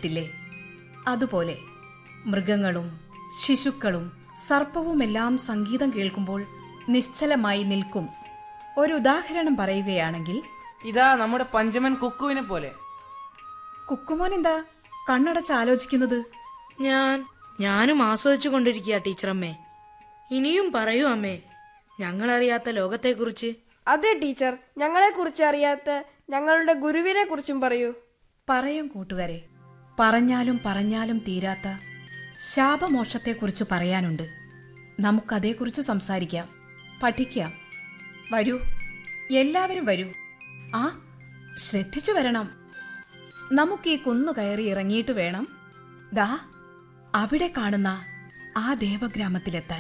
കേട്ടിട്ടില്ലേ അതുപോലെ മൃഗങ്ങളും ശിശുക്കളും സർപ്പവുമെല്ലാം സംഗീതം കേൾക്കുമ്പോൾ നിശ്ചലമായി നിൽക്കും ഒരു ഉദാഹരണം പറയുകയാണെങ്കിൽ ഇതാ നമ്മുടെ പഞ്ചമൻ കുക്കുവിനെ പോലെ കുക്കുമോൻ എന്താ കണ്ണടച്ച് ആലോചിക്കുന്നത് ഞാൻ ഞാനും ആസ്വദിച്ചു കൊണ്ടിരിക്കുക ടീച്ചറമ്മേ ഇനിയും പറയൂ അമ്മേ ഞങ്ങളറിയാത്ത ലോകത്തെക്കുറിച്ച് അതെ ടീച്ചർ ഞങ്ങളെക്കുറിച്ച് അറിയാത്ത ഞങ്ങളുടെ ഗുരുവിനെ കുറിച്ചും പറയൂ പറയാം കൂട്ടുകാരെ പറഞ്ഞാലും പറഞ്ഞാലും തീരാത്ത ശാപമോക്ഷത്തെക്കുറിച്ച് പറയാനുണ്ട് നമുക്കതേക്കുറിച്ച് സംസാരിക്കാം പഠിക്കാം വരൂ എല്ലാവരും വരൂ ആ ശ്രദ്ധിച്ചു വരണം നമുക്ക് ഈ കുന്നു കയറി ഇറങ്ങിയിട്ട് വേണം ദാ അവിടെ കാണുന്ന ആ ദേവഗ്രാമത്തിലെത്താൻ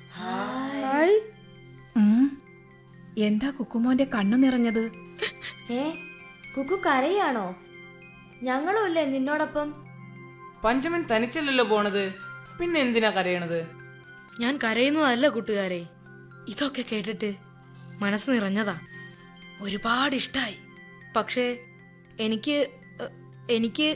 ഹായ് ഉം. എന്താ കുക്കുമോന്റെ കണ്ണു നിറഞ്ഞത് ഏ കുക്കു കരയാണോ ഞങ്ങളും ഇല്ലേ നിന്നോടൊപ്പം പഞ്ചമൻ തനിച്ചല്ലല്ലോ പോണത് പിന്നെ എന്തിനാ കരയണത് ഞാൻ കരയുന്നതല്ല കൂട്ടുകാരെ ഇതൊക്കെ കേട്ടിട്ട് മനസ്സ് നിറഞ്ഞതാ ഒരുപാട് ഇഷ്ടായി പക്ഷേ എനിക്ക് എ, എനിക്ക്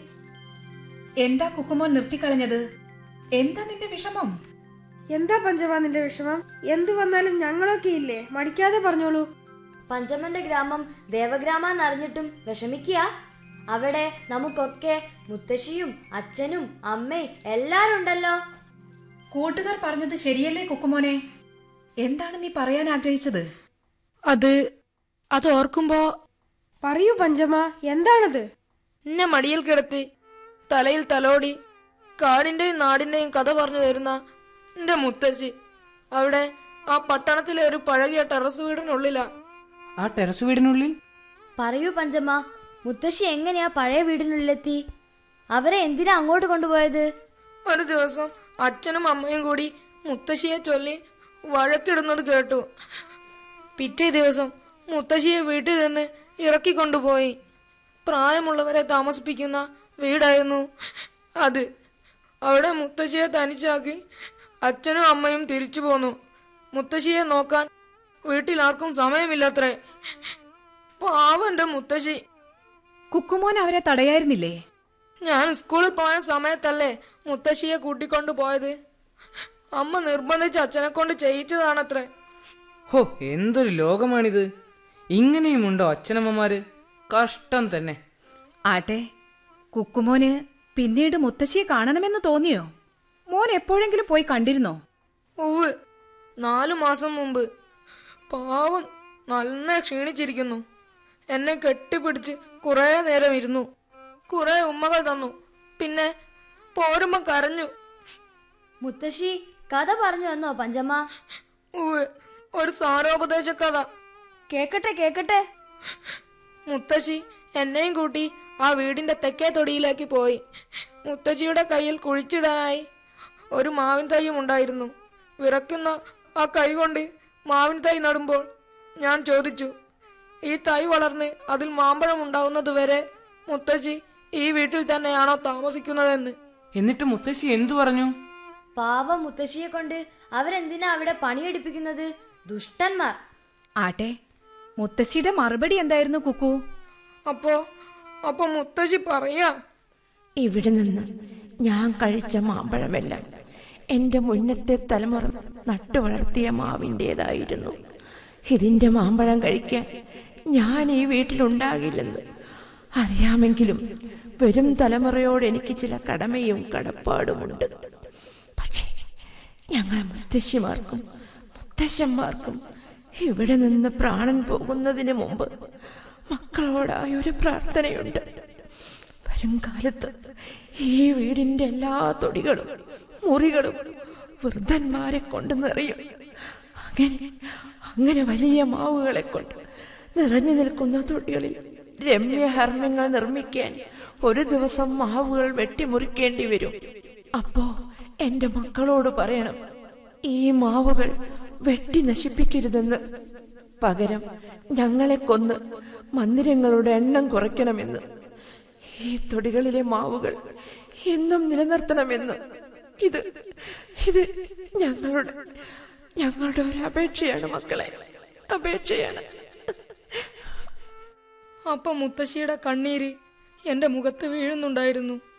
എന്താ കുക്കുമോൻ നിർത്തിക്കളഞ്ഞത് എന്താ നിന്റെ വിഷമം എന്താ പഞ്ചമ നിന്റെ വിഷമം എന്തു വന്നാലും ഞങ്ങളൊക്കെ ഇല്ലേ മടിക്കാതെ പറഞ്ഞോളൂ പഞ്ചമന്റെ ഗ്രാമം ദേവഗ്രാമെന്നറിഞ്ഞിട്ടും വിഷമിക്കുക അവിടെ നമുക്കൊക്കെ മുത്തശ്ശിയും അച്ഛനും അമ്മയും എല്ലാരും ഉണ്ടല്ലോ കൂട്ടുകാർ പറഞ്ഞത് ശരിയല്ലേ കുക്കുമോനെ എന്താണ് നീ പറയാൻ ആഗ്രഹിച്ചത് അത് അത് ഓർക്കുമ്പോ പറയൂ പഞ്ചമ എന്താണത് എന്നെ മടിയിൽ കിടത്തി തലയിൽ തലോടി കാടിന്റെയും നാടിന്റെയും കഥ പറഞ്ഞു തരുന്ന എന്റെ മുത്തശ്ശി അവിടെ ആ പട്ടണത്തിലെ ഒരു പഴകിയ ടെറസ് വീടിനുള്ളിലാ ആ ടെറസ് വീടിനുള്ളിൽ പറയൂ പഞ്ചമ്മ മുത്തശ്ശി എങ്ങനെയാ പഴയ വീടിനുള്ളിലെത്തി അവരെ എന്തിനാ അങ്ങോട്ട് കൊണ്ടുപോയത് ഒരു ദിവസം അച്ഛനും അമ്മയും കൂടി മുത്തശ്ശിയെ ചൊല്ലി വഴക്കിടുന്നത് കേട്ടു പിറ്റേ ദിവസം മുത്തശ്ശിയെ വീട്ടിൽ നിന്ന് ഇറക്കിക്കൊണ്ടുപോയി പ്രായമുള്ളവരെ താമസിപ്പിക്കുന്ന വീടായിരുന്നു അത് അവിടെ മുത്തശ്ശിയെ തനിച്ചാക്കി അച്ഛനും അമ്മയും തിരിച്ചു പോന്നു മുത്തശ്ശിയെ നോക്കാൻ വീട്ടിൽ ആർക്കും സമയമില്ലത്രേ പാവന്റെ മുത്തശ്ശി കുക്കുമോൻ അവരെ തടയായിരുന്നില്ലേ ഞാൻ സ്കൂളിൽ പോയ സമയത്തല്ലേ മുത്തശ്ശിയെ കൂട്ടിക്കൊണ്ടു പോയത് അമ്മ നിർബന്ധിച്ച് അച്ഛനെ കൊണ്ട് ചെയ്യിച്ചതാണത്രേ ഹോ എന്തൊരു ലോകമാണിത് ഇങ്ങനെയുമുണ്ടോ അച്ഛനമ്മമാര് കഷ്ടം തന്നെ ആട്ടെ കുക്കുമോന് പിന്നീട് മുത്തശ്ശിയെ കാണണമെന്ന് തോന്നിയോ മോൻ എപ്പോഴെങ്കിലും പോയി കണ്ടിരുന്നോ ഉവ് നാലു മാസം മുമ്പ് പാവം നല്ല ക്ഷീണിച്ചിരിക്കുന്നു എന്നെ കെട്ടിപ്പിടിച്ച് കുറേ നേരം ഇരുന്നു കുറെ ഉമ്മകൾ തന്നു പിന്നെ പോരുമ്പോ കരഞ്ഞു മുത്തശ്ശി കഥ പറഞ്ഞു വന്നോ പഞ്ചമ്മ ഉവ് ഒരു സാരോപദേശ കഥ കേക്കട്ടെ കേക്കട്ടെ മുത്തശ്ശി എന്നെയും കൂട്ടി ആ വീടിന്റെ തെക്കേ തൊടിയിലേക്ക് പോയി മുത്തശ്ശിയുടെ കയ്യിൽ കുഴിച്ചിടാനായി ഒരു മാവിൻ തൈയും ഉണ്ടായിരുന്നു വിറയ്ക്കുന്ന ആ കൈ കൊണ്ട് മാവിൻ തൈ നടുമ്പോൾ ഞാൻ ചോദിച്ചു ഈ തൈ വളർന്ന് അതിൽ മാമ്പഴം ഉണ്ടാവുന്നത് വരെ മുത്തശ്ശി ഈ വീട്ടിൽ തന്നെയാണോ താമസിക്കുന്നതെന്ന് എന്നിട്ട് മുത്തശ്ശി എന്തു പറഞ്ഞു പാവം മുത്തശ്ശിയെ കൊണ്ട് അവരെന്തിനാ അവിടെ പണിയെടുപ്പിക്കുന്നത് ദുഷ്ടന്മാർ ആട്ടെ മുത്തശ്ശിയുടെ മറുപടി എന്തായിരുന്നു കുക്കു അപ്പോ അപ്പൊ മുത്തശ്ശി പറയാ ഇവിടെ നിന്ന് ഞാൻ കഴിച്ച മാമ്പഴമെല്ലാം എൻ്റെ മുന്നത്തെ തലമുറ നട്ടു വളർത്തിയ മാവിൻ്റേതായിരുന്നു ഇതിൻ്റെ മാമ്പഴം കഴിക്കാൻ ഞാൻ ഈ വീട്ടിലുണ്ടാകില്ലെന്ന് അറിയാമെങ്കിലും വരും തലമുറയോട് എനിക്ക് ചില കടമയും കടപ്പാടുമുണ്ട് പക്ഷേ ഞങ്ങൾ മുത്തശ്ശിമാർക്കും മുത്തശ്ശന്മാർക്കും ഇവിടെ നിന്ന് പ്രാണൻ പോകുന്നതിന് മുമ്പ് മക്കളോടായ ഒരു പ്രാർത്ഥനയുണ്ട് വരും കാലത്ത് ഈ വീടിന്റെ എല്ലാ തൊടികളും മുറികളും വൃദ്ധന്മാരെ കൊണ്ട് നിറയും അങ്ങനെ അങ്ങനെ വലിയ മാവുകളെ കൊണ്ട് നിറഞ്ഞു നിൽക്കുന്ന തൊടികളിൽ രമ്യഹർമ്മ്യങ്ങൾ നിർമ്മിക്കാൻ ഒരു ദിവസം മാവുകൾ വെട്ടിമുറിക്കേണ്ടി വരും അപ്പോ എന്റെ മക്കളോട് പറയണം ഈ മാവുകൾ വെട്ടി നശിപ്പിക്കരുതെന്ന് പകരം ഞങ്ങളെ കൊന്ന് മന്ദിരങ്ങളുടെ എണ്ണം കുറയ്ക്കണമെന്ന് ഈ തൊടികളിലെ മാവുകൾ എന്നും നിലനിർത്തണമെന്ന് ഇത് ഇത് ഞങ്ങളുടെ ഞങ്ങളുടെ ഒരു അപേക്ഷയാണ് മക്കളെ അപേക്ഷയാണ് അപ്പൊ മുത്തശ്ശിയുടെ കണ്ണീര് എന്റെ മുഖത്ത് വീഴുന്നുണ്ടായിരുന്നു